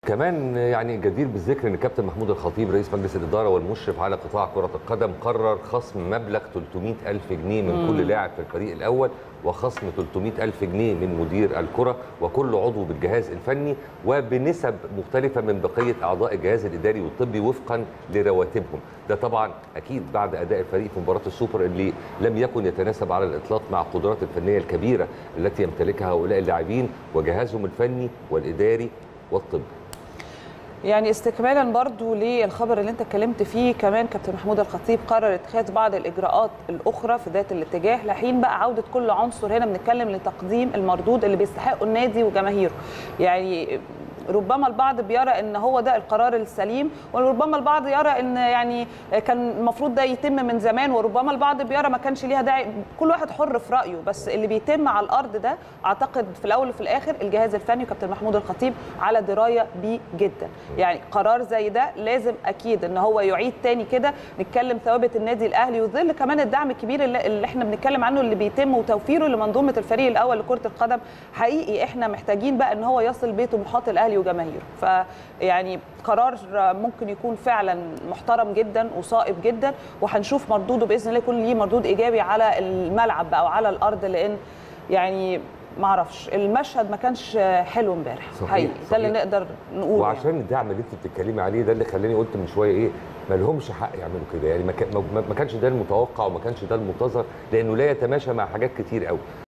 كمان يعني جدير بالذكر ان كابتن محمود الخطيب رئيس مجلس الاداره والمشرف على قطاع كره القدم قرر خصم مبلغ 300 الف جنيه من كل لاعب في الفريق الاول وخصم 300 الف جنيه من مدير الكره وكل عضو بالجهاز الفني وبنسب مختلفه من بقيه اعضاء الجهاز الاداري والطبي وفقا لرواتبهم ده طبعا اكيد بعد اداء الفريق في مباراه السوبر اللي لم يكن يتناسب على الاطلاق مع القدرات الفنيه الكبيره التي يمتلكها هؤلاء اللاعبين وجهازهم الفني والاداري والطبي يعني استكمالا برضو للخبر اللي انت اتكلمت فيه كمان كابتن محمود الخطيب قرر اتخاذ بعض الاجراءات الاخرى في ذات الاتجاه لحين بقى عوده كل عنصر هنا بنتكلم لتقديم المردود اللي بيستحقه النادي وجماهيره يعني ربما البعض بيرى ان هو ده القرار السليم وربما البعض يرى ان يعني كان المفروض ده يتم من زمان وربما البعض بيرى ما كانش ليها داعي كل واحد حر في رايه بس اللي بيتم على الارض ده اعتقد في الاول وفي الاخر الجهاز الفني وكابتن محمود الخطيب على درايه بيه جدا يعني قرار زي ده لازم اكيد ان هو يعيد تاني كده نتكلم ثوابت النادي الاهلي وظل كمان الدعم الكبير اللي, اللي احنا بنتكلم عنه اللي بيتم وتوفيره لمنظومه الفريق الاول لكره القدم حقيقي احنا محتاجين بقى ان هو يصل بيه طموحات الاهلي وجماهيره فيعني قرار ممكن يكون فعلا محترم جدا وصائب جدا وهنشوف مردوده باذن الله يكون ليه مردود ايجابي على الملعب او على الارض لان يعني ما اعرفش المشهد ما كانش حلو امبارح حقيقي ده اللي نقدر نقوله وعشان يعني. الدعم اللي انت بتتكلمي عليه ده اللي خلاني قلت من شويه ايه ما لهمش حق يعملوا كده يعني ما كانش ده المتوقع وما كانش ده المنتظر لانه لا يتماشى مع حاجات كتير قوي